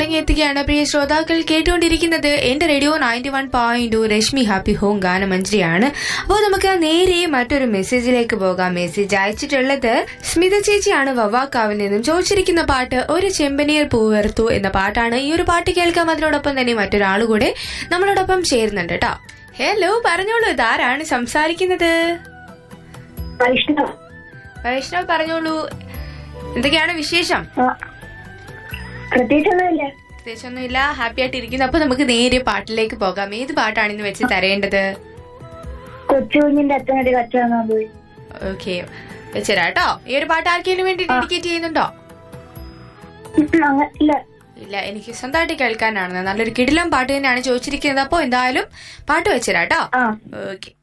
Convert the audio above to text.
മടങ്ങിയെത്തുകയാണ് പ്രിയ ശ്രോതാക്കൾ കേട്ടുകൊണ്ടിരിക്കുന്നത് എന്റെ radio ninety one point Rashmi happy home ഗാനമഞ്ജരിയാണ് അപ്പോൾ നമുക്ക് നേരെ മറ്റൊരു മെസ്സേജിലേക്ക് പോകാം മെസ്സേജ് അയച്ചിട്ടുള്ളത് സ്മിത ചേച്ചിയാണ് വവാക്കാവിൽ നിന്നും ചോദിച്ചിരിക്കുന്ന പാട്ട് ഒരു ചെമ്പനീർ പൂവേർത്തു എന്ന പാട്ടാണ് ഈ ഒരു പാട്ട് കേൾക്കാം അതിനോടൊപ്പം തന്നെ മറ്റൊരാൾ കൂടെ നമ്മളോടൊപ്പം ചേരുന്നുണ്ട് കേട്ടോ ഹലോ പറഞ്ഞോളൂ ഇതാരാണ് സംസാരിക്കുന്നത് വൈഷ്ണവ് വൈഷ്ണവ് പറഞ്ഞോളൂ എന്തൊക്കെയാണ് വിശേഷം ആ. പ്രത്യേകിച്ചൊന്നുമില്ല പ്രത്യേകിച്ചൊന്നുമില്ല ഹാപ്പി ആയിട്ട് ഇരിക്കുന്നു അപ്പൊ നമുക്ക് നേരെ പാട്ടിലേക്ക് പോകാം ഏത് പാട്ടാണ് ഇന്ന് വെച്ച് തരേണ്ടത് കൊച്ചുകുഞ്ഞിന്റെ അച്ഛനൊരു കച്ചവടം പോയി ഓക്കെ വെച്ചരാ കേട്ടോ ഈ ഒരു പാട്ട് ആർക്കെങ്കിലും വേണ്ടി ഡെഡിക്കേറ്റ് ചെയ്യുന്നുണ്ടോ അങ്ങ- ഇല്ല ഇല്ല എനിക്ക് സ്വന്തമായിട്ട് കേൾക്കാനാണ് നല്ലൊരു കിടിലം പാട്ട് തന്നെയാണ് ചോദിച്ചിരിക്കുന്നത് അപ്പൊ എന്തായാലും പാട്ട് വെച്ചരാ കേട്ടോ ആ ഓക്കെ